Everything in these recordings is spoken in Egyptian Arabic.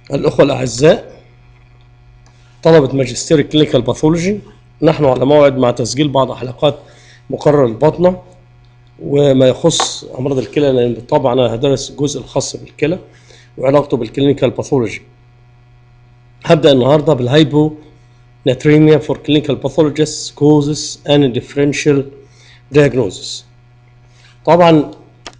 الأخوة الأعزاء طلبة ماجستير كلينيكال باثولوجي نحن على موعد مع تسجيل بعض حلقات مقرر البطنة وما يخص أمراض الكلى لأن بالطبع أنا هدرس الجزء الخاص بالكلى وعلاقته بالكلينيكال باثولوجي هبدأ النهاردة بالهايبو ناتريميا for clinical pathologists causes and differential diagnosis طبعا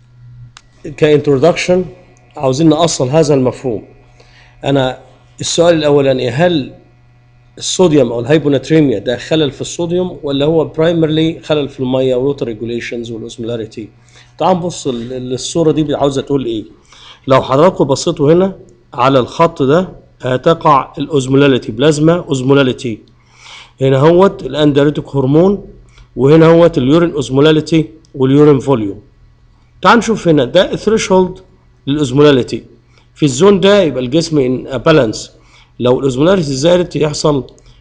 كانترودكشن عاوزين نأصل هذا المفهوم انا السؤال الاولاني هل الصوديوم او الهايبوناتريميا ده خلل في الصوديوم ولا هو برايمرلي خلل في الميه والوتر ريجوليشنز والاوزمولاريتي تعال نبص الصوره دي عاوزه تقول ايه لو حضراتكم بصيتوا هنا على الخط ده هتقع الاوزمولاليتي بلازما اوزمولاليتي هنا هوت الاندريتيك هرمون وهنا هوت اليورين اوزمولاليتي واليورين فوليوم تعال نشوف هنا ده الثريشولد للاوزمولاليتي في الزون ده يبقى الجسم ان بالانس لو الاوزمولاريتي زادت يحصل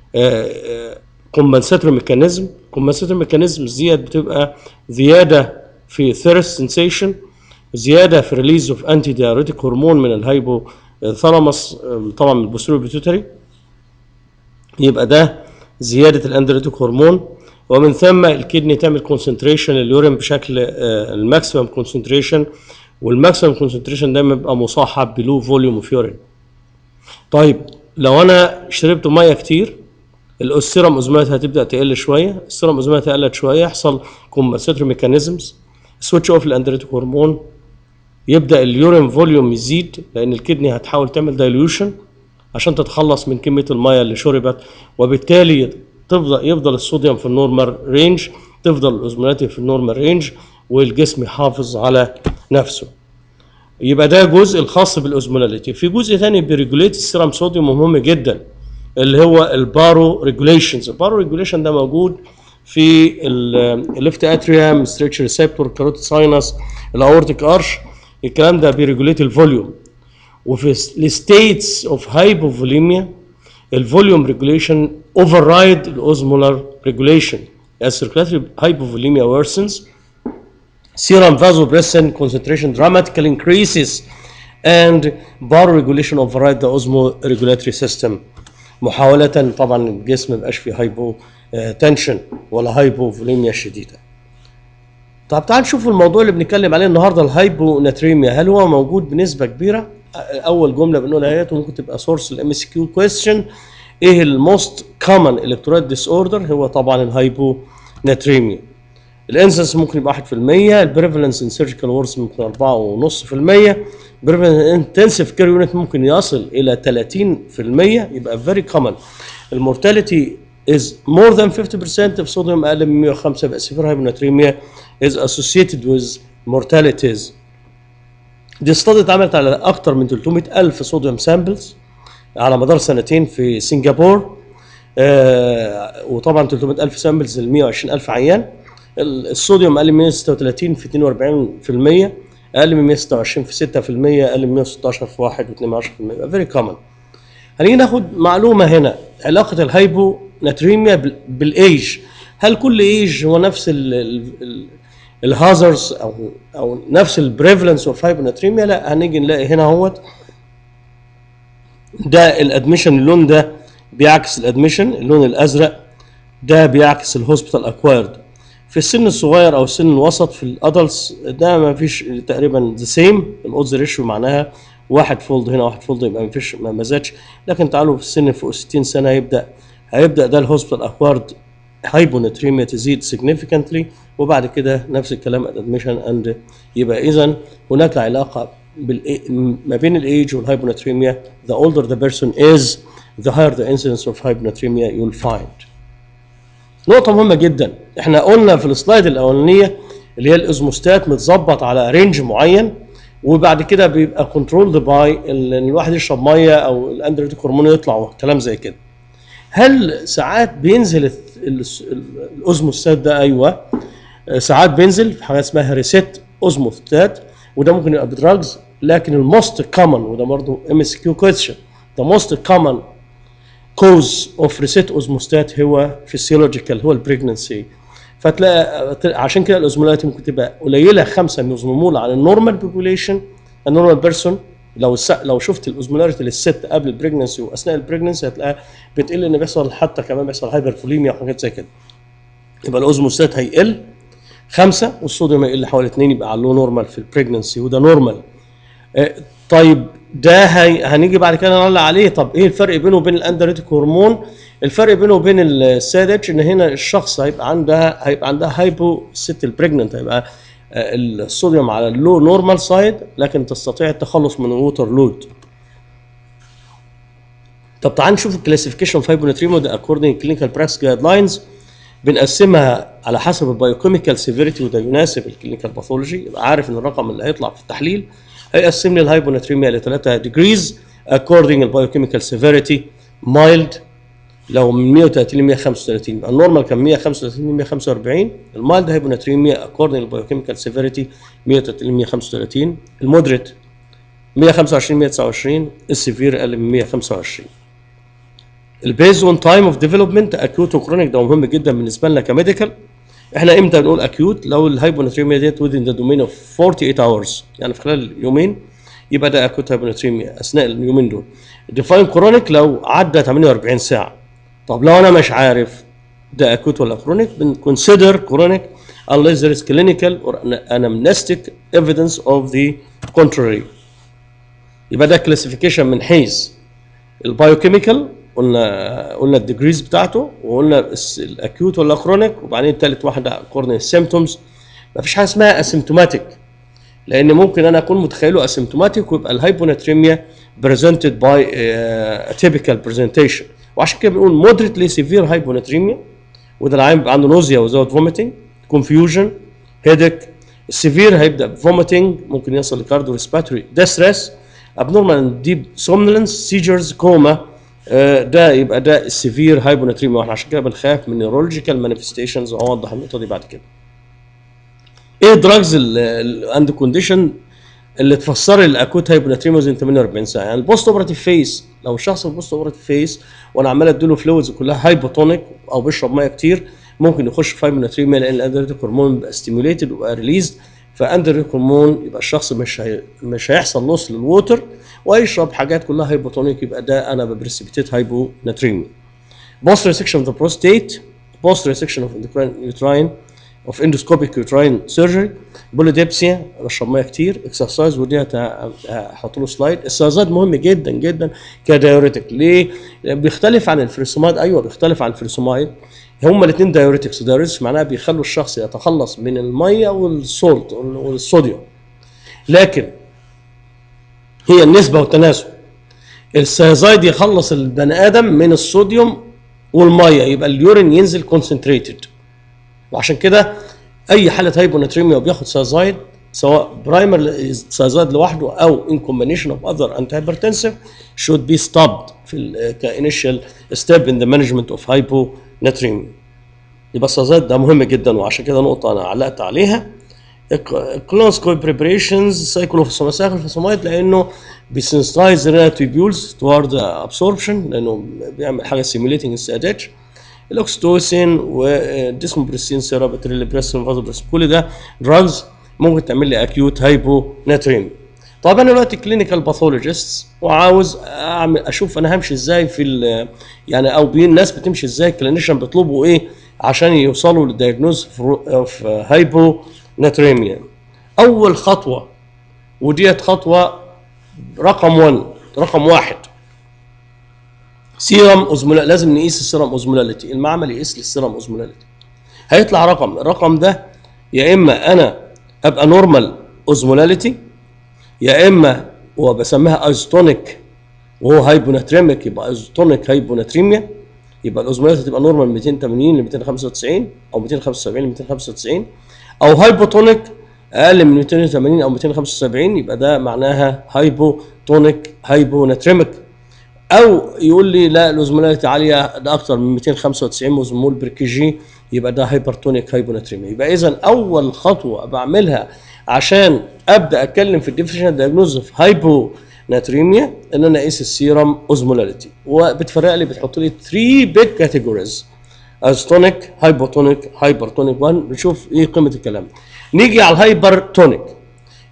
كومبنساتوري ميكانيزم كومبنساتوري ميكانيزم زياد بتبقى زياده في ثيرست سنسيشن زياده في ريليز اوف انتي دايوريتيك هرمون من الهايبو ثالاموس طبعا من البوستيريور بيتوتري يبقى ده زياده الاندريتيك هرمون ومن ثم الكدني تعمل كونسنتريشن اليورين بشكل الماكسيمم كونسنتريشن والماكسيمم كونسنتريشن دايما بيبقى مصاحب بلو فوليوم اوف يورين طيب لو انا شربت ميه كتير السيرم اوزمات هتبدا تقل شويه السيرم اوزمات قلت شويه يحصل كومبنساتوري ميكانيزمز سويتش اوف الاندريتيك هرمون يبدا اليورين فوليوم يزيد لان الكدني هتحاول تعمل دايليوشن عشان تتخلص من كميه الميه اللي شربت وبالتالي تفضل يفضل الصوديوم في النورمال رينج تفضل الاوزمولاتي في النورمال رينج والجسم يحافظ على نفسه يبقى ده جزء الخاص بالاوزمولاليتي في جزء ثاني بيريجوليت السيرم صوديوم مهم جدا اللي هو البارو ريجوليشنز البارو ريجوليشن ده موجود في الليفت اتريوم ستريتش ريسبتور كاروتيد ساينس الاورتيك ارش الكلام ده بيريجوليت الفوليوم وفي الستيتس اوف هايبوفوليميا الفوليوم ريجوليشن اوفر رايد الاوزمولار ريجوليشن as circulatory hypovolemia worsens serum vasopressin concentration dramatically increases and baroregulation override the osmoregulatory system محاولة طبعا الجسم ما يبقاش فيه هايبو تنشن ولا هايبوفوليميا شديدة. طب تعال نشوف الموضوع اللي بنتكلم عليه النهارده الهايبو ناتريميا هل هو موجود بنسبة كبيرة؟ أول جملة بنقولها اهيت وممكن تبقى سورس الام اس كيو كويستشن ايه الموست كومن الكترولايت ديس اوردر هو طبعا الهايبو ناتريميا. الانسنس ممكن يبقى 1% البريفالنس ان سيرجيكال وورس ممكن 4.5% بريفالنس انتنسيف كير يونت ممكن يصل الى 30% يبقى فيري كومن المورتاليتي is more than 50% of صوديوم اقل من 105 يبقى سيفير هايبوناتريميا is associated with mortalities دي استادي اتعملت على اكثر من 300 الف صوديوم سامبلز على مدار سنتين في سنغافور آه وطبعا 300 الف سامبلز ل 120 الف عيان الصوديوم اقل من 136 في 42% اقل من 126 في 6% اقل من 116 في 1 و2% يبقى فيري كومن هنيجي ناخد معلومه هنا علاقه الهايبو ناتريميا بالايج هل كل ايج هو نفس الهازرز او او نفس البريفلنس اوف هايبوناتريميا لا هنيجي نلاقي هنا اهوت ده الادميشن اللون ده بيعكس الادميشن اللون الازرق ده بيعكس الهوسبيتال اكوايرد في السن الصغير او السن الوسط في الادلتس ده ما فيش تقريبا ذا سيم الاودز ريشيو معناها واحد فولد هنا واحد فولد يبقى ما فيش ما زادش لكن تعالوا في السن فوق 60 سنه يبدا هيبدا ده الهوسبيتال اكوارد هايبوناتريميا تزيد significantly وبعد كده نفس الكلام ادميشن اند يبقى اذا هناك علاقه ما بين الايج والهايبوناتريميا the older the person is the higher the incidence of hyponatremia you'll find نقطة مهمة جدا احنا قلنا في السلايد الأولانية اللي هي الازموستات متظبط على رينج معين وبعد كده بيبقى كنترولد باي ان الواحد يشرب ميه او الاندريتيك هرمون يطلع وكلام زي كده. هل ساعات بينزل الاوزموستات ده؟ ايوه ساعات بينزل في حاجه اسمها ريسيت اوزموستات وده ممكن يبقى بدراجز لكن الموست كومن وده برضه ام اس كيو كويستشن ذا موست كومن كوز اوف ريسيت اوزموستات هو فيسيولوجيكال هو البريجنسي فتلاقي عشان كده الاوزمولات ممكن تبقى قليله 5 مول عن النورمال بوبوليشن النورمال بيرسون لو الس... لو شفت الاوزمولاريتي للست قبل البريجنسي واثناء البريجنسي هتلاقيها بتقل ان بيحصل حتى كمان بيحصل هايبرفوليميا وحاجات زي كده يبقى الاوزموستات هيقل خمسة والصوديوم هيقل حوالي اتنين يبقى على نورمال في البريجنسي وده نورمال آه، طيب ده هي... هنيجي بعد كده نعلق عليه طب ايه الفرق بينه وبين الاندريتيك هرمون الفرق بينه وبين السادتش ان هنا الشخص هيبقى عندها هيبقى عندها هايبو الست البريجننت هيبقى آه، الصوديوم على اللو نورمال سايد لكن تستطيع التخلص من الووتر لود طب تعال نشوف الكلاسيفيكيشن اوف هايبوناتريمو ده اكوردنج كلينيكال براكتس جايد لاينز بنقسمها على حسب البايوكيميكال سيفيريتي وده يناسب الكلينيكال باثولوجي يبقى عارف ان الرقم اللي هيطلع في التحليل هيقسم لي الهايبوناتريميا ل 3 ديجريز اكوردنج البايوكيميكال سيفيريتي مايلد لو من 130 ل 135 يبقى النورمال كان 135 ل 145 المايلد هايبوناتريميا اكوردنج البايوكيميكال سيفيريتي 130 ل 135 المودريت 125 129 السيفير اقل من 125 البيز اون تايم اوف ديفلوبمنت اكيوت وكرونيك ده مهم جدا بالنسبه لنا كميديكال احنا امتى بنقول اكيوت لو الهايبوناتريميا ديت within the domain of 48 hours يعني في خلال يومين يبقى ده اكيوت هايبوناتريميا اثناء اليومين دول ديفاين كرونيك لو عدى 48 ساعه طب لو انا مش عارف ده اكوت ولا كرونيك بنكونسيدر كرونيك unless there is clinical or anamnestic evidence of the contrary يبقى ده كلاسيفيكيشن من حيث البايوكيميكال قلنا قلنا الديجريز بتاعته وقلنا الاكيوت ولا كرونيك وبعدين ثالث واحده اكوردنج السيمتومز مفيش حاجه اسمها اسيمتوماتيك لان ممكن انا اكون متخيله اسيمتوماتيك ويبقى الهايبوناتريميا presented by a typical presentation وعشان كده بنقول moderately severe hyponatremia وده العيان بيبقى عنده نوزيا without vomiting confusion headache السيفير هيبدا بفوميتنج ممكن يصل لكارديو ريسبيرتوري distress abnormal deep somnolence seizures كوما ده يبقى ده السيفير هايبوناتريميا واحنا عشان كده بنخاف من نيورولوجيكال مانيفستيشنز وهوضح النقطه دي بعد كده. ايه دراجز الاند كونديشن اللي تفسر الاكوت هايبوناتريميا وزن 48 ساعه يعني البوست اوبراتيف فيس لو الشخص في البوست اوبراتيف فيس وانا عمال اديله فلويدز كلها هايبوتونيك او بيشرب ميه كتير ممكن يخش في هايبوناتريميا لان الاندريتيك هرمون بيبقى ستيميوليتد وبقى ريليزد فاندريتيك هرمون يبقى الشخص مش هي... مش هيحصل لوس للووتر ويشرب حاجات كلها هايبوتونيك يبقى ده انا ببريسبيتيت هايبوناتريميا بوست ريسكشن اوف ذا بروستيت بوست ريسكشن اوف يوتراين اوف اندوسكوبيك يوتراين سيرجري بوليديبسيا بشرب ميه كتير اكسرسايز ودي هحط له سلايد السيازات مهم جدا جدا كدايوريتك ليه؟ بيختلف عن الفريسومايد ايوه بيختلف عن الفريسومايد هما الاثنين دايوريتكس دايوريتكس معناها بيخلوا الشخص يتخلص من الميه والسولت والصوديوم لكن هي النسبه والتناسب السيازايد يخلص البني ادم من الصوديوم والميه يبقى اليورين ينزل كونسنتريتد وعشان كده اي حاله هايبوناتريميا وبياخد سيازايد سواء برايمر سيازايد لوحده او ان كومبينيشن اوف اذر انتي هايبرتنسيف should be stopped في كانيشال ستيب ان ذا مانجمنت اوف هايبوناتريميا يبقى السيازايد ده مهم جدا وعشان كده نقطه انا علقت عليها كلونسكوي بريبريشنز سايكلوفوسمايد لانه بيسنسلايز ريناتيبيولز توارد ابسوربشن لانه بيعمل حاجه سيميليتنج السي اتش الاكستوسين والديسمبريسين سيرابتريليبريسين فازوبريسين كل ده دراجز ممكن تعمل لي اكيوت هايبوناتريميا طب انا دلوقتي كلينيكال باثولوجيست وعاوز اعمل اشوف انا همشي ازاي في يعني او بين الناس بتمشي ازاي الكلينيشن بيطلبوا ايه عشان يوصلوا للدياجنوز اوف هايبوناتريميا اول خطوه وديت خطوه رقم 1 رقم واحد سيرم اوزمولا لازم نقيس السيرم اوزمولاليتي المعمل يقيس لي السيرم اوزمولاليتي هيطلع رقم الرقم ده يا اما انا ابقى نورمال اوزمولاليتي يا اما وبسميها ايزوتونيك وهو هايبوناتريميك يبقى ايزوتونيك هايبوناتريميا يبقى الاوزمولاليتي تبقى نورمال 280 ل 295 او 275 ل 295 او هايبوتونيك اقل من 280 او 275 يبقى ده معناها هايبوتونيك هايبوناتريميك او يقول لي لا الاوزمولاليتي عاليه ده اكتر من 295 اوزمول بير كي جي يبقى ده هايبرتونيك هايبوناتريميا يبقى اذا اول خطوه بعملها عشان ابدا اتكلم في الديفيشن دايجنوز اوف هايبوناتريميا ان انا اقيس السيرم اوزمولاليتي وبتفرق لي بتحط لي 3 بيج كاتيجوريز ازتونيك هايبوتونيك هايبرتونيك 1 نشوف ايه قيمه الكلام نيجي على الهايبرتونيك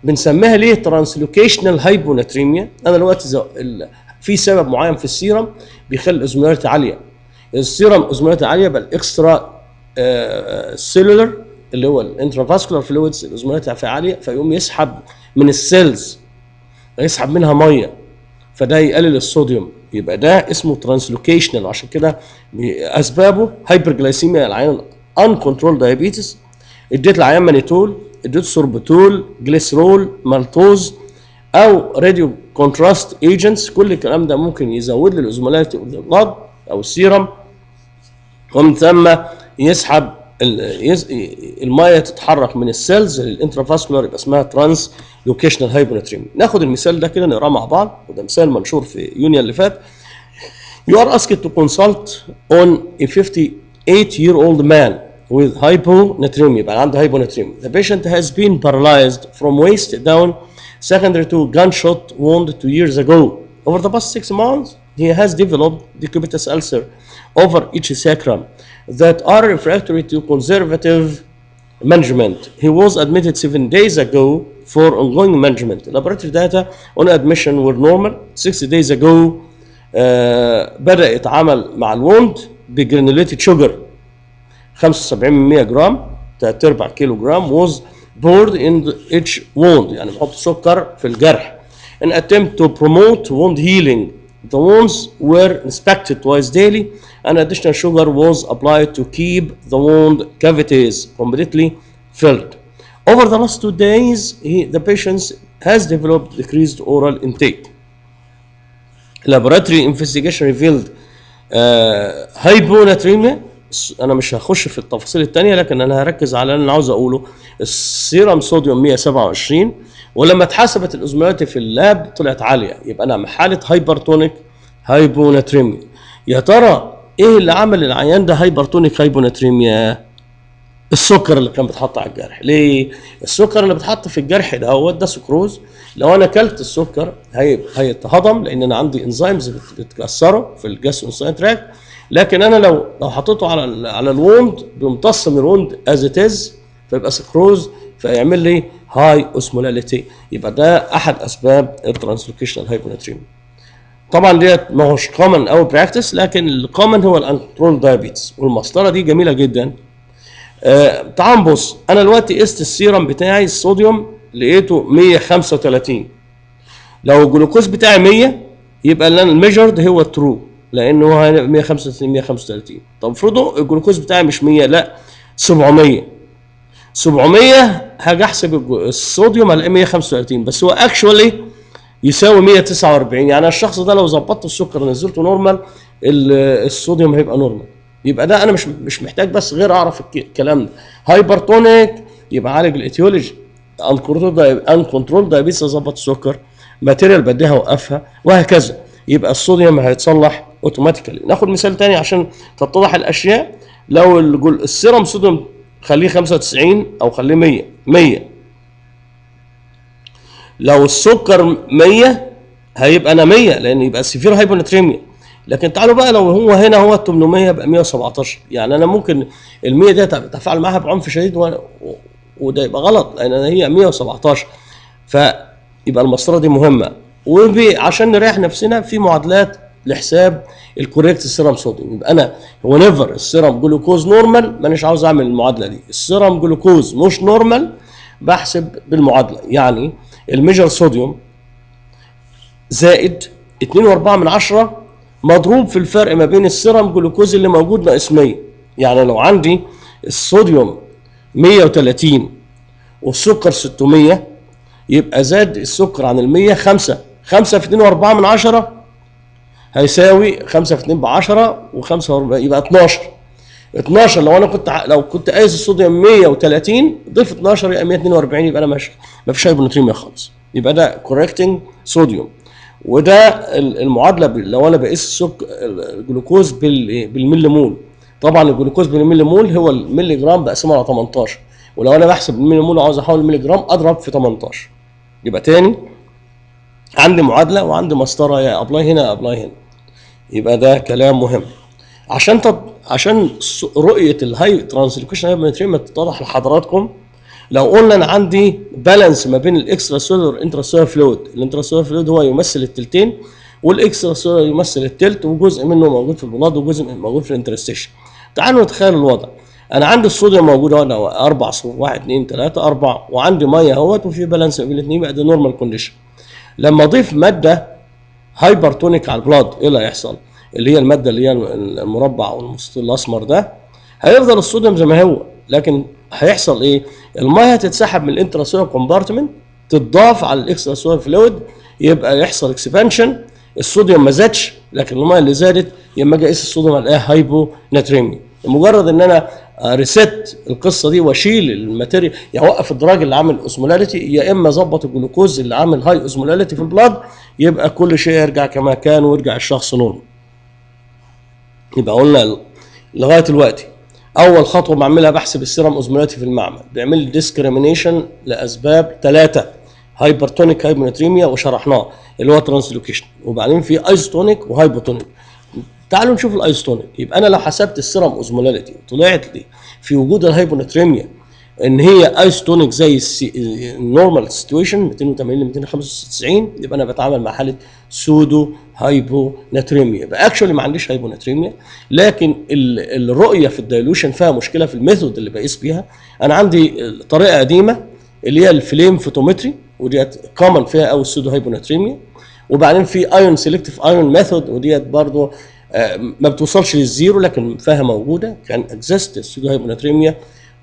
بنسميها ليه ترانسلوكيشنال هايبوناتريميا انا دلوقتي زو- ال- في سبب معين في السيرم بيخلي الاوزمولاريتي عاليه السيرم اوزمولاريتي عاليه يبقى الاكسترا سيلولر اللي هو الانترافاسكولار فلويدز الاوزمولاريتي فيها عاليه فيقوم يسحب من السيلز يسحب منها ميه فده يقلل الصوديوم يبقى ده اسمه ترانسلوكيشنال عشان كده بي- اسبابه هايبرجلايسيميا العيان ان كنترول دايابيتس اديت العيان مانيتول اديت سوربتول جليسرول مالتوز او راديو كونتراست ايجنتس كل الكلام ده ممكن يزود لي الاوزمولاريتي اوف ذا بلاد او السيرم ومن ثم يسحب ال- يس- الميه تتحرك من السيلز للانترافاسكولار يبقى اسمها ترانس لوكيشنال هايبوناتريميا ناخد المثال ده كده نقراه مع بعض وده مثال منشور في يونيو اللي فات You are asked to consult on a 58 year old man with hyponatremia يبقى عنده hyponatremia. The patient has been paralyzed from waist down secondary to gunshot wound two years ago. Over the past six months, he has developed decubitus ulcer over each sacrum that are refractory to conservative management. He was admitted seven days ago for ongoing management. Laboratory data on admission were normal. Six days ago, آه بدأ يتعامل مع الوند بجرانوليتد شوجر 75 جرام 3 ارباع كيلو جرام was poured in each wound يعني بحط سكر في الجرح in attempt to promote wound healing the wounds were inspected twice daily and additional sugar was applied to keep the wound cavities completely filled over the last two days he, the patient has developed decreased oral intake laboratory investigation revealed uh, hyponatremia انا مش هخش في التفاصيل التانية لكن انا هركز على اللي انا عاوز اقوله السيرم صوديوم 127 ولما اتحسبت الاوزمولاريتي في اللاب طلعت عاليه يبقى انا حاله هايبرتونيك هايبوناتريميا يا ترى ايه اللي عمل العيان ده هايبرتونيك هايبوناتريميا السكر اللي كان بيتحط على الجرح ليه السكر اللي بيتحط في الجرح ده هو ده سكروز لو انا اكلت السكر هي هيتهضم لان انا عندي انزيمز بتكسره في الجاسترونساين تراك لكن انا لو لو حطيته على ال على الوند بيمتص من الوند از ات از فيبقى سكروز فيعمل لي هاي اوسمولاليتي يبقى ده احد اسباب الترانسلوكيشنال هايبوناتريميا طبعا ديت ما هوش كومن او براكتس لكن الكومن هو الانكنترول دايابيتس والمسطره دي جميله جدا آه تعال نبص انا دلوقتي قست السيرم بتاعي الصوديوم لقيته 135 لو الجلوكوز بتاعي 100 يبقى اللي انا الميجرد هو الترو لانه هو 135 135 طب افرضوا الجلوكوز بتاعي مش 100 لا 700 700 هاجي احسب الج- الصوديوم الاقي 135 بس هو اكشولي يساوي 149 يعني الشخص ده لو ظبطت السكر ونزلته نورمال ال- الصوديوم هيبقى نورمال يبقى ده انا مش مش محتاج بس غير اعرف الك- الكلام ده هايبرتونيك يبقى عالج الايتيولوجي ان كنترول دايابيتس اظبط السكر ماتيريال بديها اوقفها وهكذا يبقى الصوديوم هيتصلح اوتوماتيكالي ناخد مثال تاني عشان تتضح الاشياء لو الجل... السيرم صوديوم خليه 95 او خليه 100 100 لو السكر 100 هيبقى انا 100 لان يبقى سيفير هايبوناتريميا لكن تعالوا بقى لو هو هنا هو 800 يبقى 117 يعني انا ممكن ال 100 دي اتفاعل معاها بعنف شديد و... وده يبقى غلط لان أنا هي 117 فيبقى المسطره دي مهمه وعشان نريح نفسنا في معادلات لحساب الكوريكت السيرم صوديوم يبقى انا هو نيفر السيرم جلوكوز نورمال مانيش عاوز اعمل المعادله دي السيرم جلوكوز مش نورمال بحسب بالمعادله يعني الميجر صوديوم زائد 2.4 من عشرة مضروب في الفرق ما بين السيرم جلوكوز اللي موجود ناقص 100 يعني لو عندي الصوديوم 130 والسكر 600 يبقى زاد السكر عن ال 100 5 5 في 2.4 من عشرة هيساوي 5 في 2 ب 10 و5 يبقى 12 12 لو انا كنت ع- لو كنت قايس الصوديوم 130 ضيف 12 يبقى 142 يبقى انا ماشي ما فيش هايبوناتريميا خالص يبقى ده كوركتنج صوديوم وده ال- المعادله ب- لو انا بقيس السك الجلوكوز بال- بالملي مول طبعا الجلوكوز بالملي مول هو الملي جرام بقسمه على 18 ولو انا بحسب الملي مول وعاوز احول الملي جرام اضرب في 18 يبقى تاني عندي معادله وعندي مسطره يا ابلاي هنا يا ابلاي هنا يبقى ده كلام مهم عشان تط... عشان س- رؤيه الهاي ترانسلوكيشن هايبرنتريما تتضح لحضراتكم لو قلنا انا عندي بالانس ما بين الاكسترا سولار انترا سولار فلويد الانترا سولار فلويد هو يمثل التلتين والاكسترا سولار يمثل التلت وجزء منه موجود في البلاد وجزء منه موجود في الانترستيشن تعالوا نتخيل الوضع انا عندي الصوديوم موجود هنا اربع صفوف واحد اثنين ثلاثه اربعه وعندي ميه اهوت وفي بالانس ما بين الاثنين يبقى ده نورمال كونديشن لما اضيف ماده هايبرتونيك على البلاد ايه اللي هيحصل؟ اللي هي الماده اللي هي المربع او المستطيل الاسمر ده هيفضل الصوديوم زي ما هو لكن هيحصل ايه؟ الميه هتتسحب من الانتراسولار كومبارتمنت تضاف على الاكسترا سولار فلويد يبقى يحصل اكسبانشن الصوديوم ما زادش لكن الميه اللي زادت لما اجي اقيس الصوديوم الاقيها هايبو ناتريمي مجرد ان انا ريست القصه دي واشيل الماتيريال يعني اوقف الدراج اللي عامل اوزمولاريتي يا اما اظبط الجلوكوز اللي عامل هاي اوزمولاريتي في البلاد يبقى كل شيء يرجع كما كان ويرجع الشخص نورمال يبقى قلنا لغايه دلوقتي اول خطوه بعملها بحسب السيرم اوزمولاريتي في المعمل بيعمل لي ديسكريميشن لاسباب ثلاثه هايبرتونيك هايبوناتريميا وشرحناه اللي هو ترانسلوكيشن وبعدين في ايزوتونيك وهايبوتونيك تعالوا نشوف الايزوتونيك يبقى انا لو حسبت السيرم اوزمولاريتي طلعت لي في وجود الهايبوناتريميا ان هي ايزوتونيك زي النورمال سيتويشن 280 ل 295 يبقى انا بتعامل مع حاله سودو هايبوناتريميا يبقى اكشولي ما عنديش هايبوناتريميا لكن الرؤيه في الدايلوشن فيها مشكله في الميثود اللي بقيس بيها انا عندي طريقه قديمه اللي هي الفليم فوتومتري وديت كومن فيها قوي السودو هايبوناتريميا وبعدين في ايون سيلكتيف ايون ميثود وديت برضه ما بتوصلش للزيرو لكن فيها موجوده كان اكزيست السودو هايبوناتريميا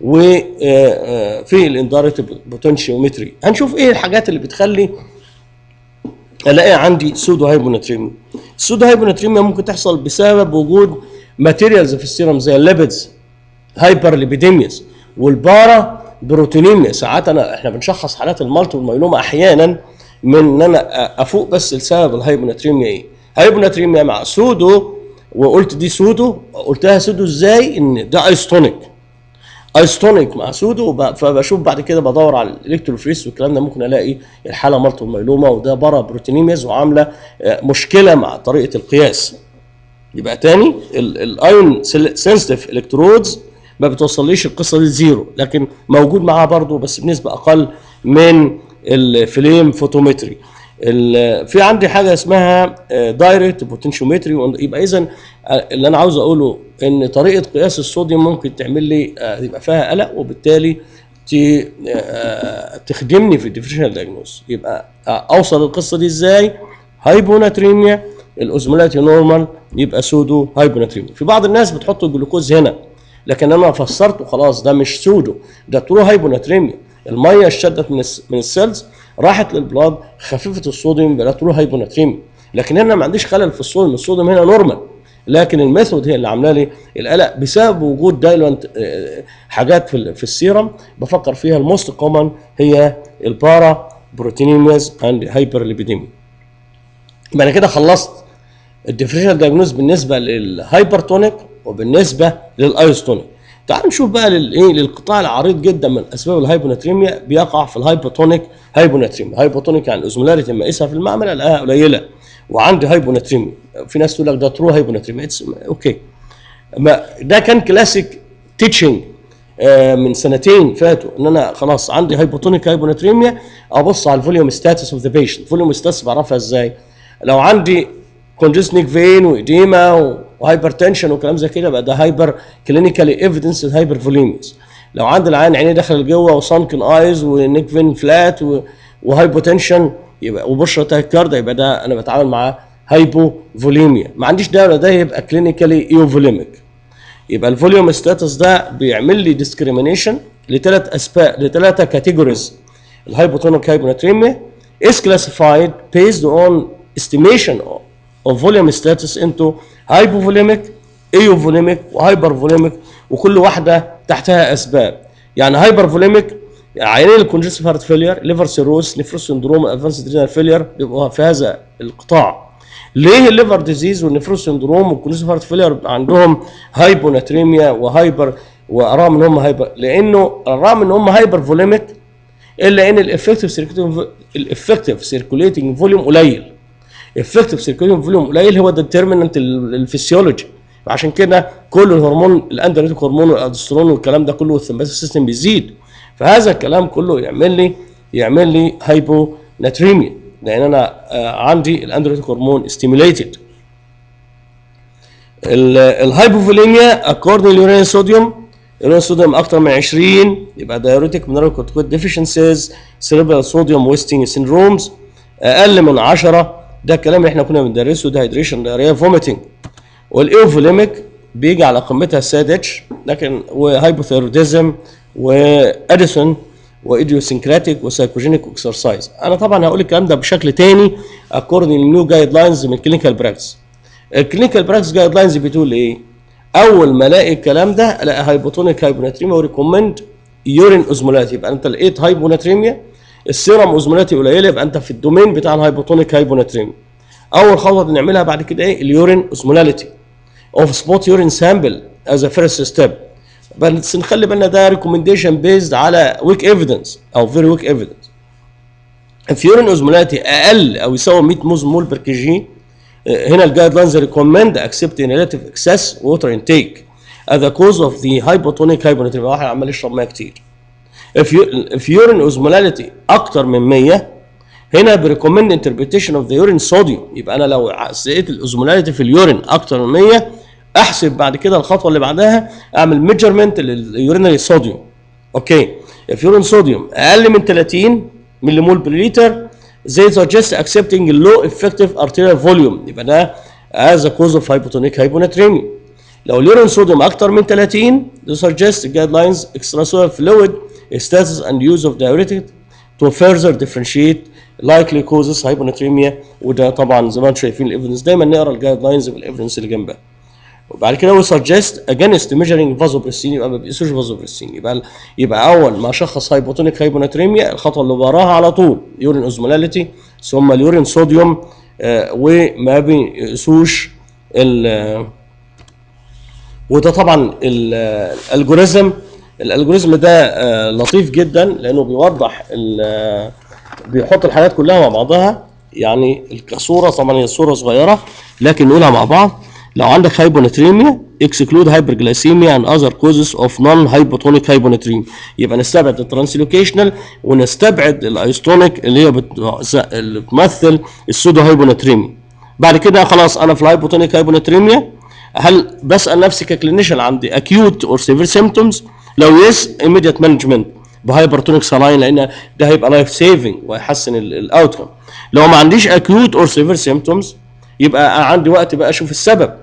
وفي الاندارت بوتنشيومتري هنشوف ايه الحاجات اللي بتخلي الاقي عندي سودو هايبوناتريميا السودو هايبوناتريميا ممكن تحصل بسبب وجود ماتيريالز في السيرم زي الليبيدز هايبر ليبيديمياس والبارا بروتينيميا ساعات انا احنا بنشخص حالات المالتي والميلوما احيانا من ان انا افوق بس لسبب الهايبوناتريميا ايه هايبوناتريميا مع سودو وقلت دي سودو قلتها سودو ازاي ان ده ايستونيك ايستونيك مع سودو فبشوف بعد كده بدور على الالكتروفريس والكلام ده ممكن الاقي الحاله مالتو ميلوما وده برا بروتينيميز وعامله مشكله مع طريقه القياس يبقى تاني الايون سنسيتيف الكترودز ما بتوصليش القصه دي زيرو لكن موجود معاها برضه بس بنسبه اقل من الفليم فوتومتري في عندي حاجه اسمها دايركت بوتنشيومتري يبقى اذا اللي انا عاوز اقوله ان طريقه قياس الصوديوم ممكن تعمل لي يبقى فيها قلق وبالتالي تخدمني في الديفرنشال دايجنوز يبقى اوصل القصه دي ازاي هايبوناتريميا الاوزمولاتي نورمال يبقى سودو هايبوناتريميا في بعض الناس بتحط الجلوكوز هنا لكن انا فسرته خلاص ده مش سودو ده ترو هايبوناتريميا الميه اشتدت من من السيلز راحت للبلاد خففت الصوديوم بقى ترو هايبوناتريميا لكن هنا ما عنديش خلل في الصوديوم الصوديوم هنا نورمال لكن الميثود هي اللي عامله لي القلق بسبب وجود دايلونت حاجات في في السيرم بفكر فيها الموست كومن هي البارا بروتينيميز اند هايبر ليبيديميا يبقى انا كده خلصت الديفرنشال دايجنوز بالنسبه للهايبرتونيك وبالنسبه للايستونيك تعال نشوف بقى للايه للقطاع العريض جدا من اسباب الهايبوناتريميا بيقع في الهايبوتونيك هايبوناتريميا هايبوتونيك يعني الاوزمولاريتي لما اقيسها في المعمل الاقيها قليله وعندي هايبوناتريميا في ناس تقول لك ده ترو هايبوناتريميا اوكي ما ده كان كلاسيك تيتشنج من سنتين فاتوا ان انا خلاص عندي هايبوتونيك هايبوناتريميا ابص على الفوليوم ستاتس اوف ذا بيشنت الفوليوم ستاتس بعرفها ازاي لو عندي كونجستنيك فين واديما وهايبر تنشن وكلام زي كده بقى ده هايبر كلينيكالي ايفيدنس هايبر فوليميز لو عند العين عينيه داخل لجوه وسانكن ايز ونيك فين فلات وهايبوتنشن يبقى وبشره تاكاردا يبقى ده انا بتعامل مع هايبو فوليميا ما عنديش ده ولا ده يبقى كلينيكالي ايوفوليميك يبقى الفوليوم ستاتس ده بيعمل لي ديسكريميشن لثلاث اسباب لثلاثه كاتيجوريز الهايبوتونيك هايبوناتريميا is classified based on estimation of of volume status into hypovolemic ايوفوليميك وهايبرفوليميك وكل واحده تحتها اسباب يعني هايبرفوليميك عينين الكونجستيف هارت فيلير ليفر سيروس نفروس سندروم ادفانسد رينال فيلير بيبقوا في هذا القطاع ليه الليفر ديزيز والنفروس سندروم والكونجستيف هارت فيلير عندهم هايبوناتريميا وهايبر وارام ان هم هايبر لانه الرغم ان هم هايبر فوليميك الا ان الافكتيف سيركوليتنج الافكتيف سيركوليتنج فوليوم قليل افكتيف سيركوليتنج فوليوم قليل هو ديترميننت الفسيولوجي عشان كده كل الهرمون الاندريتيك هرمون والادسترون والكلام ده كله والثمباثيك سيستم بيزيد فهذا الكلام كله يعمل لي يعمل لي هايبوناتريميا لان انا آه، عندي الاندروتيك هرمون ستيميوليتد الهايبوفوليميا اكوردنج ليورين صوديوم اليورين صوديوم اكتر من 20 يبقى دايوريتك مينرال كورتيكويد ديفيشنسيز سيريبرال صوديوم ويستنج سيندرومز اقل من 10 ده الكلام اللي احنا كنا بندرسه دهيدريشن دايريا فوميتنج والايوفوليميك بيجي على قمتها الساد اتش لكن وهايبوثيروديزم واديسون وايديوسنكراتيك وسايكوجينيك اكسرسايز انا طبعا هقول الكلام ده بشكل تاني اكوردنج للنيو جايد لاينز من الكلينيكال براكتس الكلينيكال براكتس جايد لاينز بتقول ايه اول ما الاقي الكلام ده الاقي هايبوتونيك هايبوناتريميا وريكومند يورين اوزمولاتي يبقى انت لقيت هايبوناتريميا السيرم اوزمولاتي قليله يبقى انت في الدومين بتاع الهايبوتونيك هايبوناتريميا اول خطوه بنعملها بعد كده ايه اليورين اوزمولاليتي اوف سبوت يورين سامبل از ا فيرست ستيب بس نخلي بالنا ده ريكومنديشن بيزد على ويك ايفيدنس او فيري ويك ايفيدنس if urine osmolality اقل او يساوي 100 موز مول بر كي جي هنا الجايد لاينز ريكومند accepting relative excess water intake as a cause of the hypotonic hyponatremia واحد عمال يشرب ميه كتير if, you, if urine osmolality اكتر من 100 هنا بريكومند انتربريتيشن اوف ذا يورين صوديوم يبقى انا لو لقيت الاوزمولاليتي في اليورين اكتر من 100 احسب بعد كده الخطوه اللي بعدها اعمل ميجرمنت لليورينري صوديوم اوكي if urine صوديوم اقل من 30 ملي مول بر لتر they suggest accepting low effective arterial volume يبقى ده as a cause of hypotonic hyponatremia لو اليورين صوديوم اكتر من 30 they suggest guidelines extracellular fluid status and use of diuretic to further differentiate likely causes hyponatremia وده طبعا زي ما انتم شايفين الايفيدنس دايما نقرا الجايد لاينز بالايفيدنس اللي جنبها وبعد كده هو suggest against measuring vasopressin يبقى ما بيقيسوش vasopressin يبقى يبقى اول ما شخص هايبوتونيك هايبوناتريميا الخطوه اللي وراها على طول يورين اوزمولاليتي ثم اليورين صوديوم آه وما بيقيسوش ال وده طبعا الالجوريزم الالجوريزم ده آه لطيف جدا لانه بيوضح بيحط الحاجات كلها مع بعضها يعني كصوره طبعا هي الصوره صغيره لكن نقولها مع بعض لو عندك هايبوناتريميا اكسكلود هايبرجلايسيميا and other causes of non hypotonic hyponatremia يبقى نستبعد الترانسلوكيشنال ونستبعد الايستونيك اللي هي بت... اللي بتمثل السودو هايبوناتريميا بعد كده خلاص انا في الهايبوتونيك هايبوناتريميا هل بسال نفسي ككلينيشن عندي acute or severe symptoms لو يس immediate management بهايبرتونيك سلاين لان ده هيبقى لايف سيفنج وهيحسن الاوتكم لو ما عنديش acute or severe symptoms يبقى عندي وقت بقى اشوف السبب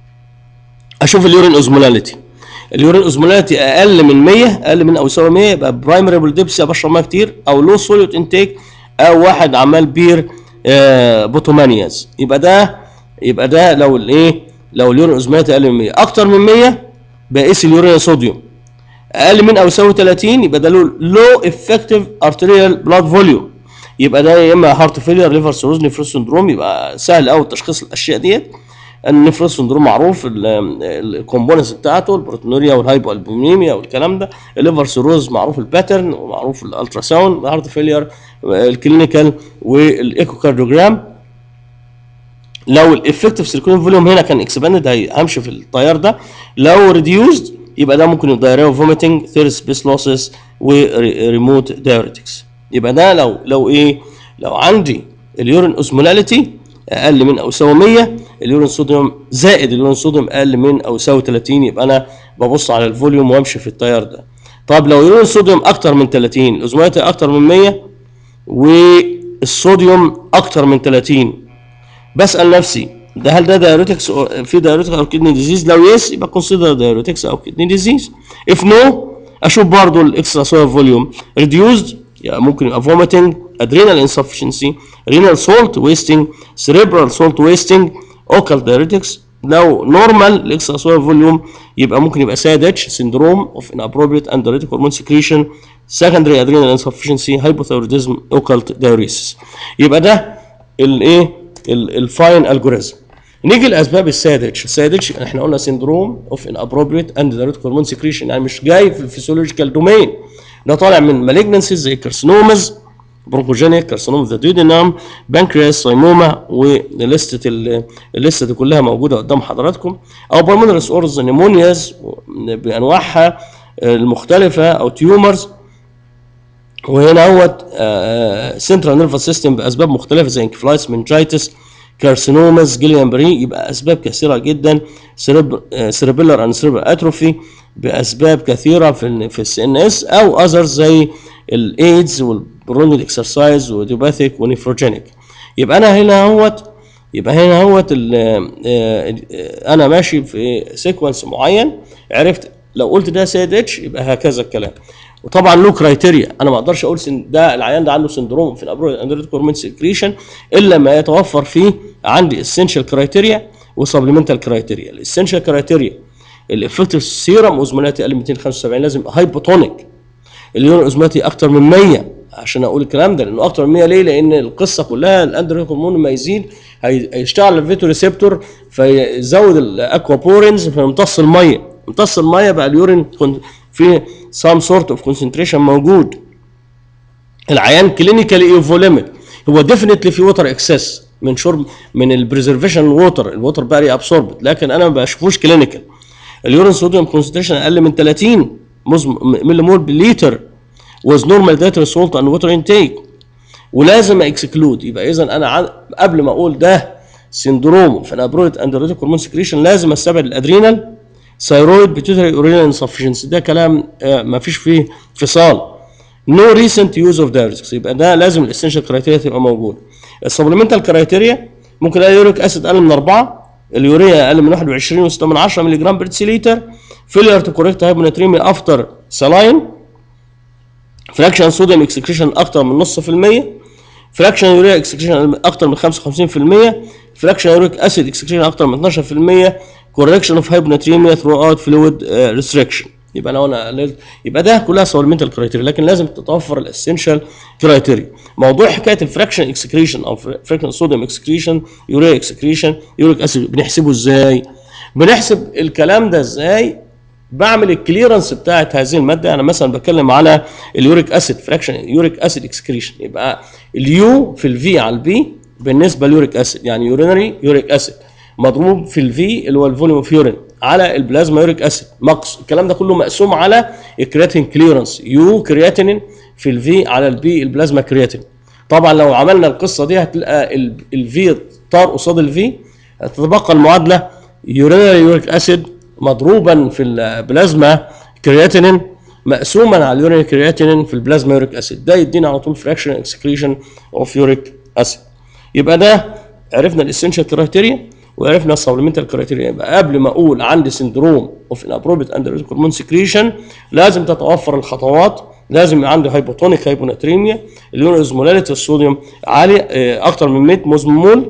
اشوف اليورين اوزمولاليتي اليورين اوزمولاليتي اقل من 100 اقل من او يساوي 100 يبقى برايمري بولديبسيا بشرب ميه كتير او لو سوليوت انتيك او واحد عمال بير آه بوتومانياز يبقى ده يبقى ده لو الايه لو اليورين اوزمولاليتي اقل من 100 اكتر من 100 بقيس اليورين صوديوم اقل من او يساوي 30 يبقى ده له لو افكتيف ارتريال بلاد فوليوم يبقى ده يا اما هارت فيلير ليفر سيروز نفروس سندروم يبقى سهل قوي تشخيص الاشياء ديت النفروس سندروم معروف الكومبوننتس بتاعته البروتينوريا والهايبو البوميميا والكلام ده الليفر سيروز معروف الباترن ومعروف الالترا ساوند الهارت فيلير الكلينيكال والايكوكارديوجرام لو الافكتيف سيركولين فوليوم هنا كان اكسباندد همشي في التيار ده لو ريديوزد يبقى ده ممكن دايريا وفوميتنج ثيرس بيس لوسس وريموت دايوريتكس يبقى ده لو لو ايه لو عندي اليورين اوسمولاليتي اقل من او يساوي 100 اليورين صوديوم زائد اليورين صوديوم اقل من او يساوي 30 يبقى انا ببص على الفوليوم وامشي في التيار ده طب لو اليورين صوديوم اكتر من 30 الاوزمولاليتي اكتر من 100 والصوديوم اكتر من 30 بسال نفسي ده هل ده دايوريتكس في دايوريتكس او كدني ديزيز لو يس يبقى كونسيدر دايوريتكس او كدني ديزيز اف نو اشوف برضه الاكسترا سولار فوليوم ريديوزد يعني ممكن يبقى vomiting adrenal insufficiency renal salt wasting cerebral salt wasting occult diuretics لو نورمال الاكسترا فوليوم يبقى ممكن يبقى ساد اتش سندروم اوف inappropriate and diuretic hormone secretion secondary adrenal insufficiency hypothyroidism occult diuresis يبقى ده الايه الفاين الجوريزم نيجي لاسباب الساد اتش الساد اتش احنا قلنا سندروم اوف inappropriate and diuretic hormone secretion يعني مش جاي في الفسيولوجيكال دومين ده طالع من مالجنسيز زي كارسينومز برونكوجينيك كارسينوم ذا ديودينام بانكرياس سايموما ولستة الليسته دي كلها موجوده قدام حضراتكم او بالمونرس اورز نيمونياز بانواعها المختلفه او تيومرز وهنا هو سنترال نيرفس سيستم باسباب مختلفه زي انكفلايتس منجايتس كارسينوماس جيليان بري يبقى اسباب كثيره جدا سيربيلر اند سيربر اتروفي باسباب كثيره في ال في السي ان اس او اذر زي الايدز والبرونيد اكسرسايز وديوباثيك ونيفروجينيك يبقى انا هنا اهوت يبقى هنا اهوت ال- آه، آه، انا ماشي في سيكونس معين عرفت لو قلت ده سيد اتش يبقى هكذا الكلام وطبعا له كرايتيريا انا ما اقدرش اقول سن ده العيان ده عنده سندروم في الابرو اندرويد هرمون سكريشن الا ما يتوفر فيه عندي اسينشال كرايتيريا وسبلمنتال كرايتيريا الاسينشال كرايتيريا الافكتيف سيرم اوزمولاتي اقل من 275 لازم يبقى هايبوتونيك اليورين اوزمولاتي اكتر من 100 عشان اقول الكلام ده لانه اكتر من 100 ليه؟ لان القصه كلها الاندرويد هرمون لما يزيد هي- هيشتغل على الفيتو ريسبتور فيزود الاكوابورينز فيمتص الميه امتص الميه بقى اليورين كون- في سام سورت اوف كونسنتريشن موجود العيان كلينيكالي ايفوليميك هو ديفينتلي في ووتر اكسس من شرب من البريزرفيشن الووتر الووتر بقى ري ابسورب لكن انا ما بشوفوش كلينيكال اليورين صوديوم كونسنتريشن اقل من 30 ملي مول بالليتر was normal dietary salt and water intake ولازم اكسكلود يبقى اذا انا عن- قبل ما اقول ده سندروم في الابرويد اندرويتيك هرمون سكريشن لازم استبعد الادرينال ثايرويد بيتوتري اورينال انسفشنسي ده كلام آه، ما فيش فيه فصال نو ريسنت يوز اوف دايركس يبقى ده لازم الاسنشال كرايتيريا تبقى موجود السبلمنتال كرايتيريا ممكن الاقي يوريك اسيد اقل من 4 اليوريا اقل من 21 و6 من 10 ملي جرام بير ديسيليتر فيلير تو كوريكت هايبوناتريميا افتر سلاين فراكشن صوديوم اكسكريشن اكتر من نص في المية فراكشن يوريا اكسكريشن اكتر من 55% فراكشن يوريك اسيد اكسكريشن اكتر من 12% كوركشن اوف هايبوناتريميا ثرو اوت فلويد ريستريكشن يبقى لو انا قللت يبقى ده كلها سبلمنتال كرايتيريا لكن لازم تتوفر الاسينشال كرايتيريا موضوع حكايه الفراكشن اكسكريشن او فراكشن صوديوم اكسكريشن يوريا اكسكريشن يوريك اسيد بنحسبه ازاي بنحسب الكلام ده ازاي بعمل الكليرنس بتاعت هذه الماده انا مثلا بتكلم على اليوريك اسيد فراكشن يوريك اسيد اكسكريشن يبقى اليو في الفي على البي بالنسبه ليوريك اسيد يعني يورينري يوريك اسيد مضروب في الفي اللي هو الفوليوم اوف يورين على البلازما يوريك اسيد مقص الكلام ده كله مقسوم على الكرياتين كليرنس يو كرياتينين في الفي على البي البلازما كرياتين طبعا لو عملنا القصه دي هتلاقي الفي طار قصاد الفي هتتبقى المعادله يورينري يوريك اسيد مضروبا في البلازما كرياتينين مقسوما على اليورين كرياتينين في البلازما يوريك اسيد ده يدينا على طول فراكشن اكسكريشن اوف يوريك اسيد يبقى ده عرفنا الاسينشال كرايتيريا وعرفنا السبلمنتال كرايتيريا يبقى قبل ما اقول عندي سندروم اوف انابروبيت اندر هرمون سكريشن لازم تتوفر الخطوات لازم يبقى عندي هايبوتونيك هايبوناتريميا اليورين اوزمولاريتي الصوديوم عالي آه، اكتر من 100 موزمول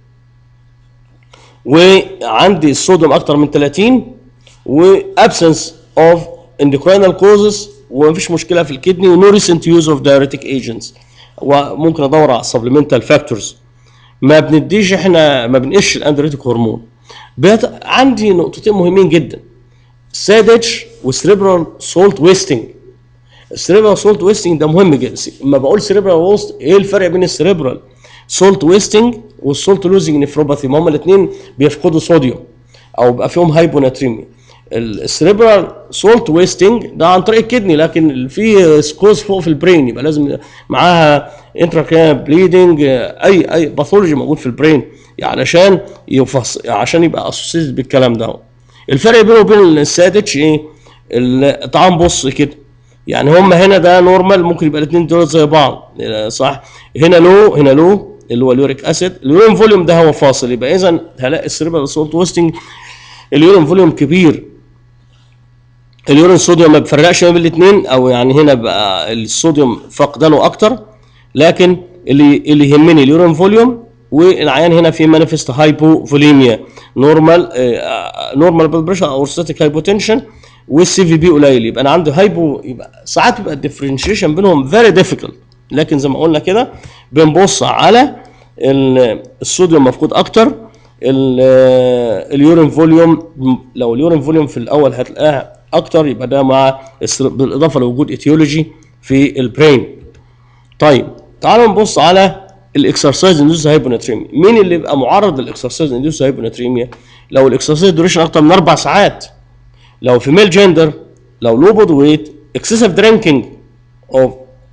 وعندي الصوديوم اكتر من 30 وابسنس اوف اندوكراينال كوزز ومفيش مشكله في الكدني ونو ريسنت يوز اوف دايريتيك ايجنتس وممكن ادور على سبلمنتال فاكتورز ما بنديش احنا ما بنقش الاندريتيك هرمون بيت- عندي نقطتين مهمين جدا سادج وسريبرال سولت ويستنج السريبرال سولت ويستنج ده مهم جدا لما بقول سريبرال ويست ايه الفرق بين السريبرال سولت ويستنج والسولت لوزنج نفروباثي ما هم الاثنين بيفقدوا صوديوم او بيبقى فيهم هايبوناتريميا السريبرال سولت ويستنج ده عن طريق الكدني لكن في سكوز فوق في البرين يبقى لازم معاها انترا بليدنج اي اي باثولوجي موجود في البرين يعني عشان يفص عشان يبقى اسوسيتد بالكلام ده الفرق بينه وبين السادتش ايه؟ ال- تعال نبص كده يعني هم هنا ده نورمال ممكن يبقى الاثنين دول زي بعض صح هنا لو هنا لو اللي هو اليوريك اسيد اليورين فوليوم ده هو فاصل يبقى اذا هلاقي السيربرال سولت ويستنج اليورين فوليوم كبير اليورين صوديوم ما بيفرقش ما بين الاثنين او يعني هنا بقى الصوديوم فقدانه اكتر لكن اللي اللي يهمني اليورين فوليوم والعيان هنا في مانيفست هايبوفوليميا نورمال نورمال بلد بريشر او ستاتيك هايبوتنشن والسي في بي قليل يبقى انا عندي هايبو يبقى ساعات يبقى الديفرنشيشن بينهم فيري ديفيكلت لكن زي ما قلنا كده بنبص على ال- الصوديوم مفقود اكتر ال- اليورين فوليوم لو اليورين فوليوم في الاول هتلاقاه اكتر يبقى ده مع السر- بالاضافه لوجود ايتيولوجي في البرين طيب تعالوا نبص على الاكسرسايز اندوس هايبوناتريميا مين اللي بيبقى معرض للاكسرسايز اندوس هايبوناتريميا لو الاكسرسايز دوريشن اكتر من اربع ساعات لو في ميل جندر لو لو بود ويت اكسسيف درينكينج اوف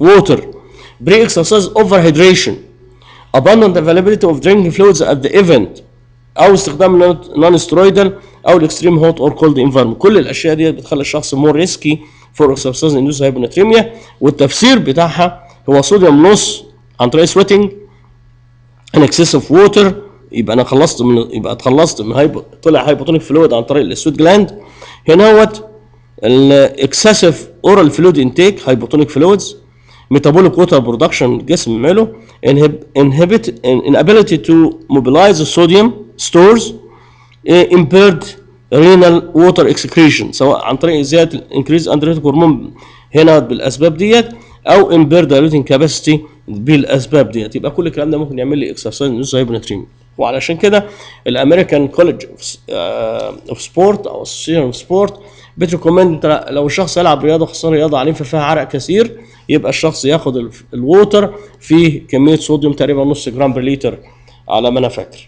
water pre-exercise overhydration abundant availability of drinking fluids at the event او استخدام نون سترويدال او الاكستريم هوت اور كولد انفايرمنت كل الاشياء دي بتخلي الشخص مور ريسكي فور اكسرسايز اندوس هايبوناتريميا والتفسير بتاعها هو صوديوم لوس عن طريق سويتنج ان اكسسيف ووتر يبقى انا خلصت من يبقى اتخلصت من هايبو طلع هايبوتونيك فلويد عن طريق السويت جلاند هنا هوت الاكسسيف اورال فلويد انتيك هايبوتونيك فلويدز metabolic water production الجسم ماله inhib- inhibit inability to mobilize the sodium stores eh, impaired renal water excretion سواء عن طريق زياده increase androtic هرمون هنا بالاسباب ديت او impaired diluting capacity بالاسباب ديت يبقى كل الكلام ده ممكن يعمل لي اكسرسايز نص هايبوناتريميا وعلشان كده الامريكان كولج اوف سبورت او اسوسيشن اوف سبورت بتريكومند انت لو الشخص يلعب رياضه خاصه رياضه عنيفه فيها عرق كثير يبقى الشخص ياخد ال- الووتر فيه كميه صوديوم تقريبا نص جرام بر لتر على ما انا فاكر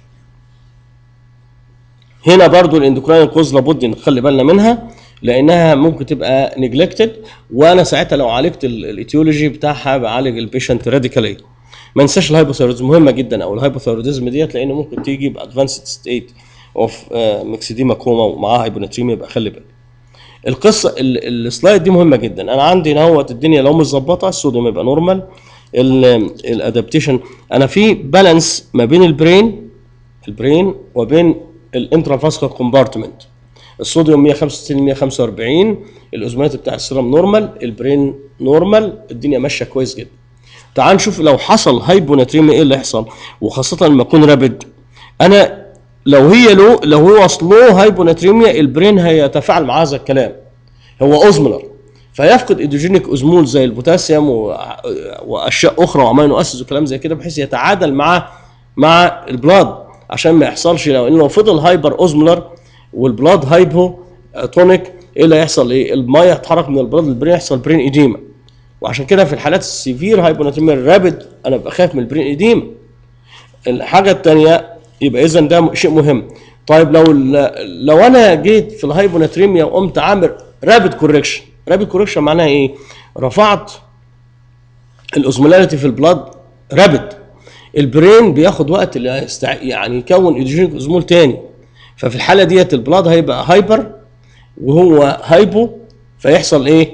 هنا برضو الاندوكراين كوز لابد نخلي بالنا منها لانها ممكن تبقى نجلكتد وانا ساعتها لو عالجت ال- الايتيولوجي بتاعها بعالج البيشنت راديكالي ما ننساش الهايبوثايرودزم مهمه جدا او الهايبوثايرودزم ديت لان ممكن تيجي بادفانسد ستيت اوف ميكسيديما كوما ومعاها هايبوناتريميا يبقى خلي بالك القصه ال- السلايد دي مهمه جدا انا عندي هنا هوت الدنيا لو متظبطه الصوديوم يبقى نورمال الادابتيشن انا في بالانس ما بين البرين البرين وبين الانترافاسكولار كومبارتمنت الصوديوم 165 145 الاوزمونات بتاع السيرم نورمال البرين نورمال الدنيا ماشيه كويس جدا تعال نشوف لو حصل هايبوناتريميا ايه اللي يحصل وخاصه لما يكون رابد انا لو هي لو لو هو سلو هايبوناتريميا البرين هيتفاعل مع هذا الكلام هو اوزمولر فيفقد ايدوجينيك اوزمول زي البوتاسيوم و- واشياء اخرى وامينو اسيدز وكلام زي كده بحيث يتعادل مع مع البلاد عشان ما يحصلش لو انه فضل هايبر اوزمولر والبلاد هايبو تونيك ايه اللي هيحصل ايه الميه تتحرك من البلاد للبرين يحصل برين ايديما وعشان كده في الحالات السيفير هايبوناتريميا الرابد انا ببقى خايف من البرين ايديما الحاجه الثانيه يبقى اذا ده شيء مهم طيب لو لو انا جيت في الهايبوناتريميا وقمت عامل رابد كوركشن رابد كوركشن معناها ايه رفعت الاوزمولاريتي في البلاد رابد البرين بياخد وقت اللي يستع... يعني يكون ايدوجينيك اوزمول تاني ففي الحاله ديت البلاد هيبقى هايبر وهو هايبو فيحصل ايه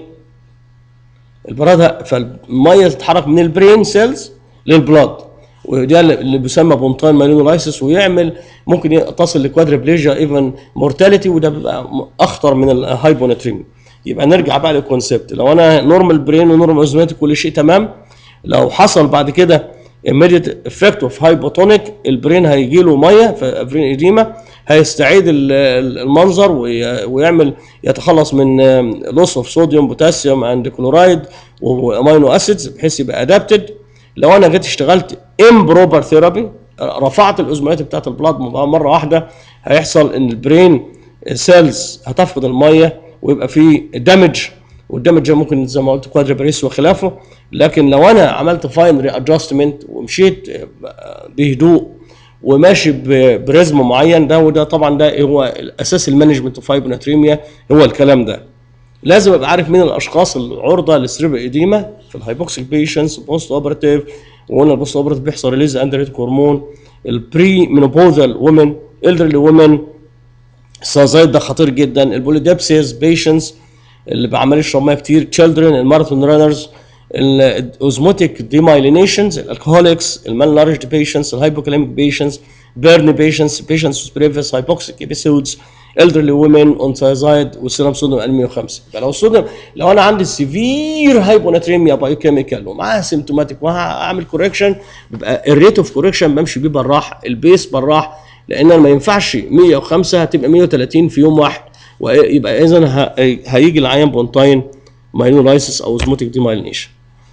البلاد فالميه تتحرك من البرين سيلز للبلاد وده اللي بيسمى بونتاين مايلينولايسيس ويعمل ممكن تصل لكوادربليجيا ايفن مورتاليتي وده بيبقى اخطر من الهايبوناتريميا يبقى نرجع بقى للكونسيبت لو انا نورمال برين ونورمال اوزماتيك كل شيء تمام لو حصل بعد كده immediate effect of hypotonic البرين هيجي له ميه فبرين ايديما هيستعيد ال- ال- المنظر وي- ويعمل يتخلص من لوس اوف صوديوم بوتاسيوم اند كلورايد وامينو اسيدز بحيث يبقى ادابتد لو انا جيت اشتغلت امبروبر ثيرابي رفعت الاوزمولات بتاعت البلاد مره واحده هيحصل ان البرين سيلز هتفقد الميه ويبقى في دامج والدامج ده ممكن زي ما قلت كوادربريس وخلافه لكن لو انا عملت فاين ري ادجستمنت ومشيت بهدوء وماشي ب- بريزم معين ده وده طبعا ده هو الاساس المانجمنت اوف هايبوناتريميا هو الكلام ده لازم ابقى عارف مين الاشخاص العرضه للسريب ايديما في الهايبوكسيك بيشنتس بوست اوبراتيف وقلنا البوست اوبراتيف بيحصل ريليز اندريتك هرمون البري مينوبوزال وومن الدرلي وومن السازايد ده خطير جدا البوليدابسيس بيشنتس اللي بعمل يشرب ميه كتير تشيلدرن الماراثون رانرز الاوزموتيك ديمايلينيشنز الالكهوليكس المالنارجد بيشنتس الهايبوكاليميك بيشنتس بيرن بيشنتس بيشنتس بريفيس هايبوكسيك ابيسودز elderly women on thiazide والسيرم صوديوم 105 يبقى لو الصوديوم لو انا عندي سيفير هايبوناتريميا بايوكيميكال ومعاها سيمتوماتيك وهعمل كوركشن بيبقى الريت اوف كوركشن بمشي بيه بالراحه البيس بالراحه لان أنا ما ينفعش 105 هتبقى 130 في يوم واحد ويبقى اذا ه- هيجي العيان بونتاين مايلولايسيس او اوزموتيك ديمايلينيشن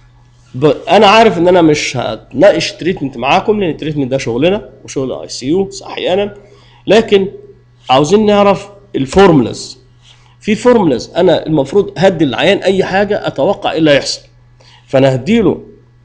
ب- انا عارف ان انا مش هتناقش تريتمنت معاكم لان التريتمنت ده شغلنا وشغل اي سي يو احيانا لكن عاوزين نعرف الفورمولاز في فورمولاز انا المفروض هدي العيان اي حاجه اتوقع ايه اللي هيحصل فانا هديله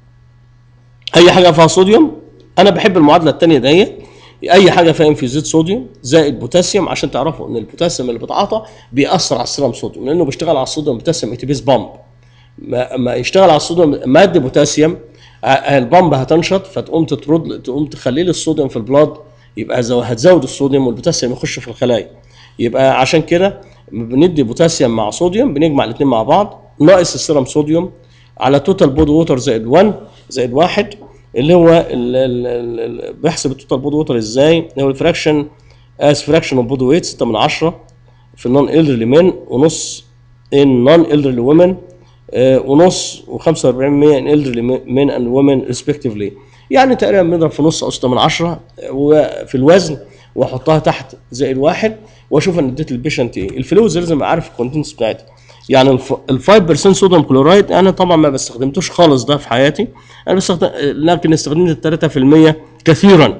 اي حاجه فيها صوديوم انا بحب المعادله الثانيه ديت اي حاجه فيها انفيوزيت صوديوم زائد بوتاسيوم عشان تعرفوا ان البوتاسيوم اللي بيتعاطى بيأثر على السيرم صوديوم لانه بيشتغل على الصوديوم بوتاسيوم اتيبيز بامب ما, ما يشتغل على الصوديوم ماده بوتاسيوم ه- البامب هتنشط فتقوم تطرد تقوم تخلي لي الصوديوم في البلاد يبقى زو- هتزود الصوديوم والبوتاسيوم يخش في الخلايا يبقى عشان كده بندي بوتاسيوم مع صوديوم بنجمع الاثنين مع بعض ناقص السيرم صوديوم على توتال بودي ووتر زائد 1 زائد 1 اللي هو ال ال ال ال بيحسب التوتال بودي ووتر ازاي؟ هو الفراكشن از فراكشن اوف بودي ويت 6 من 10 في النون الدرلي مان ونص ان نون الدرلي وومن ونص و45% ان الدرلي مان اند وومن ريسبكتيفلي يعني تقريبا بنضرب في نص او 6 من 10 وفي الوزن واحطها تحت زائد واحد واشوف انا اديت البيشنت ايه الفلوز لازم ابقى عارف الكونتنتس بتاعتها يعني ال 5% صوديوم كلورايد انا طبعا ما بستخدمتوش خالص ده في حياتي انا بستخدم لكن استخدمت 3% كثيرا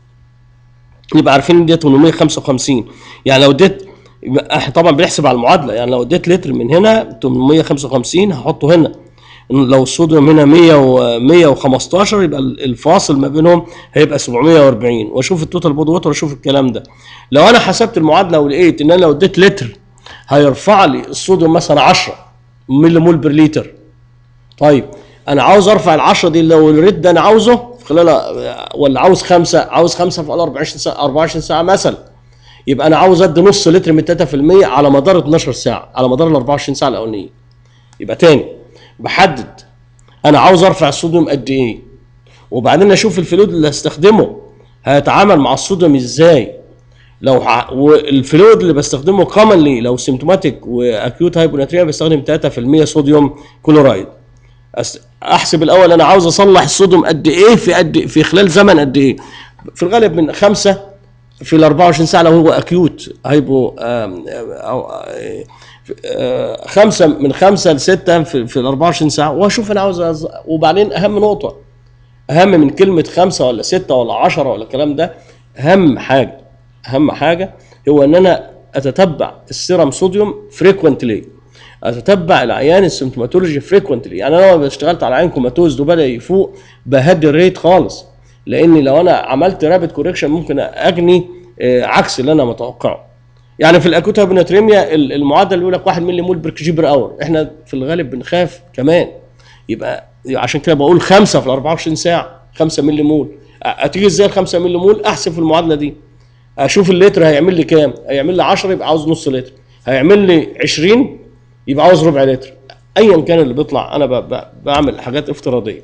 يبقى عارفين ان دي 855 يعني لو اديت يبقى احنا طبعا بنحسب على المعادله يعني لو اديت لتر من هنا 855 هحطه هنا لو الصوديوم هنا 100 و 115 يبقى الفاصل ما بينهم هيبقى 740 واشوف التوتال بودي ووتر واشوف الكلام ده لو انا حسبت المعادله ولقيت ان انا لو اديت لتر هيرفع لي الصوديوم مثلا 10 ملي مول بر لتر طيب انا عاوز ارفع ال 10 دي لو الريت ده انا عاوزه في خلال ولا عاوز خمسه عاوز خمسه في 24 ساعه 24 ساعه مثلا يبقى انا عاوز ادي نص لتر من 3% على مدار 12 ساعه على مدار ال 24 ساعه الاولانيه يبقى تاني بحدد انا عاوز ارفع الصوديوم قد ايه وبعدين اشوف الفلويد اللي هستخدمه هيتعامل مع الصوديوم ازاي لو ح... والفلويد اللي بستخدمه كومنلي لو سيمتوماتيك واكيوت هايبوناتريا بستخدم 3% صوديوم كلورايد أس... احسب الاول انا عاوز اصلح الصوديوم قد ايه في قد في خلال زمن قد ايه في الغالب من خمسة في ال 24 ساعه لو هو اكيوت هايبو آم... او آه، خمسة من خمسة لستة في, في ال 24 ساعة واشوف انا عاوز أز... وبعدين اهم نقطة اهم من كلمة خمسة ولا ستة ولا عشرة ولا الكلام ده اهم حاجة اهم حاجة هو ان انا اتتبع السيرم صوديوم فريكوينتلي اتتبع العيان السيمتوماتولوجي فريكوينتلي يعني انا لو اشتغلت على عيان كوماتوز وبدا يفوق بهدي الريت خالص لان لو انا عملت رابid كوريكشن ممكن اجني آه، عكس اللي انا متوقعه يعني في الاكوت هايبوناتريميا ال- المعدل اللي يقول لك 1 ملي مول بير كي جي بر اور احنا في الغالب بنخاف كمان يبقى عشان كده بقول خمسه في ال 24 ساعه 5 ملي مول أ- هتيجي ازاي ال 5 ملي مول احسب في المعادله دي اشوف اللتر هيعمل لي كام هيعمل لي 10 يبقى عاوز نص لتر هيعمل لي 20 يبقى عاوز ربع لتر ايا كان اللي بيطلع انا ب- ب- بعمل حاجات افتراضيه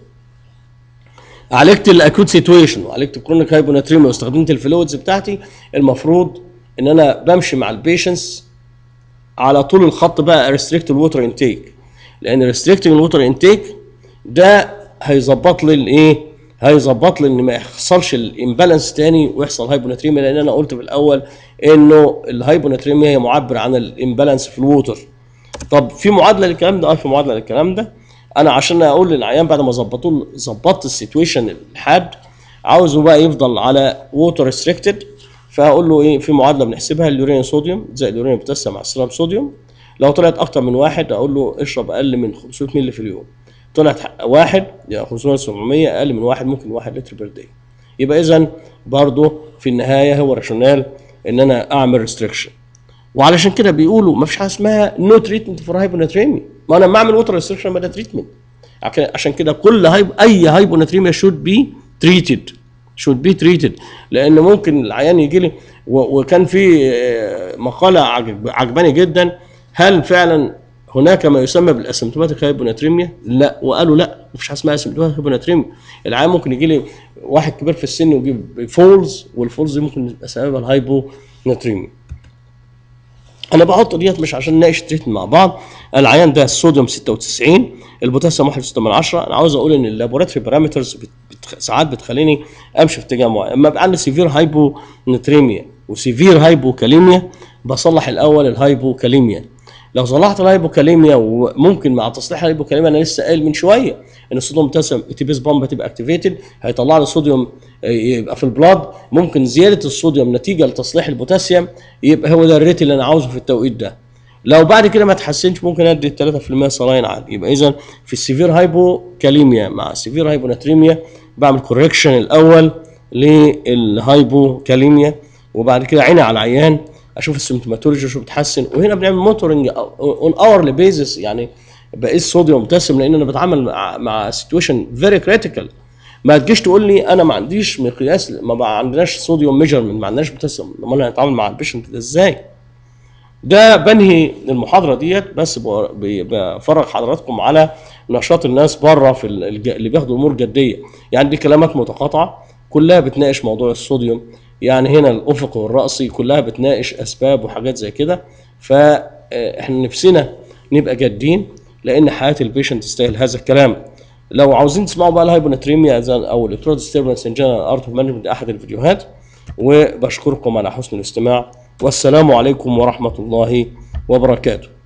عالجت الاكوت سيتويشن وعالجت الكرونيك هايبوناتريميا واستخدمت الفلويدز بتاعتي المفروض ان انا بمشي مع البيشنس على طول الخط بقى ريستريكت الووتر انتيك لان ريستريكتنج الووتر انتيك ده هيظبط لي الايه هيظبط لي ان ما يحصلش الامبالانس تاني ويحصل هايبوناتريميا لان انا قلت في الاول انه الهايبوناتريميا هي معبر عن الامبالانس في الووتر طب في معادله للكلام ده اه في معادله للكلام ده انا عشان اقول للعيان بعد ما ظبطوا ظبطت السيتويشن الحاد عاوزه بقى يفضل على ووتر ريستريكتد فهقول له ايه في معادله بنحسبها اليورين صوديوم زائد اليورين بوتاسيوم مع السيرم صوديوم لو طلعت اكتر من واحد اقول له اشرب اقل من 500 مللي في اليوم طلعت واحد يعني 500 700 اقل من واحد ممكن واحد لتر بير داي يبقى اذا برضه في النهايه هو راشونال ان انا اعمل ريستريكشن وعلشان كده بيقولوا ما فيش حاجه اسمها نو تريتمنت فور هايبوناتريميا ما انا لما اعمل ووتر ريستريكشن ما ده تريتمنت عشان كده كل هايب اي هايبوناتريميا شود بي تريتد شود بي تريتد لان ممكن العيان يجي لي و- وكان في آه، مقاله عجب- عجباني جدا هل فعلا هناك ما يسمى بالاسيمتوماتيك هايبوناتريميا؟ لا وقالوا لا مفيش حاجه اسمها اسيمتوماتيك هايبوناتريميا العيان ممكن يجي لي واحد كبير في السن ويجيب فولز والفولز دي ممكن يبقى سببها الهايبوناتريميا انا بحط ديت مش عشان نناقش تريتمنت مع بعض العيان ده الصوديوم 96 البوتاسيوم 1.6 من 10 انا عاوز اقول ان اللابوراتوري بارامترز بت... بت... ساعات بتخليني امشي في اتجاه معين اما يبقى عندي سيفير هايبونتريميا وسيفير هايبوكاليميا بصلح الاول الهايبوكاليميا لو صلحت الهايبوكاليميا وممكن مع تصليح الهايبوكاليميا انا لسه قايل من شويه ان الصوديوم بوتاسيوم تي بيس بامب هتبقى اكتيفيتد هيطلع لي الصوديوم آه، يبقى في البلاد ممكن زياده الصوديوم نتيجه لتصليح البوتاسيوم يبقى هو ده الريت اللي انا عاوزه في التوقيت ده لو بعد كده ما تحسنش ممكن ادي 3% صلاين عادي يبقى اذا في السيفير هايبوكاليميا مع السيفير هايبوناتريميا بعمل كوركشن الاول للهايبوكاليميا وبعد كده عيني على العيان اشوف السيمتوماتولوجي شو بتحسن وهنا بنعمل موتورنج اون اورلي بيزس يعني بقيس صوديوم بوتاسيوم لان انا بتعامل مع مع سيتويشن فيري كريتيكال ما تجيش تقول لي انا ما عنديش مقياس ما بقى عندناش صوديوم ميجرمنت ما عندناش بوتاسيوم امال هنتعامل مع البيشنت ده ازاي؟ ده بنهي المحاضره ديت بس ب- ب- بفرج حضراتكم على نشاط الناس بره في ال- الج- اللي بياخدوا الامور جديه يعني دي كلمات متقاطعه كلها بتناقش موضوع الصوديوم يعني هنا الافق والراسي كلها بتناقش اسباب وحاجات زي كده فاحنا نفسنا نبقى جادين لان حياه البيشنت تستاهل هذا الكلام لو عاوزين تسمعوا بقى الهايبوناتريميا او الالكترود ديستربنس ان جنرال ارت اوف مانجمنت احد الفيديوهات وبشكركم على حسن الاستماع والسلام عليكم ورحمه الله وبركاته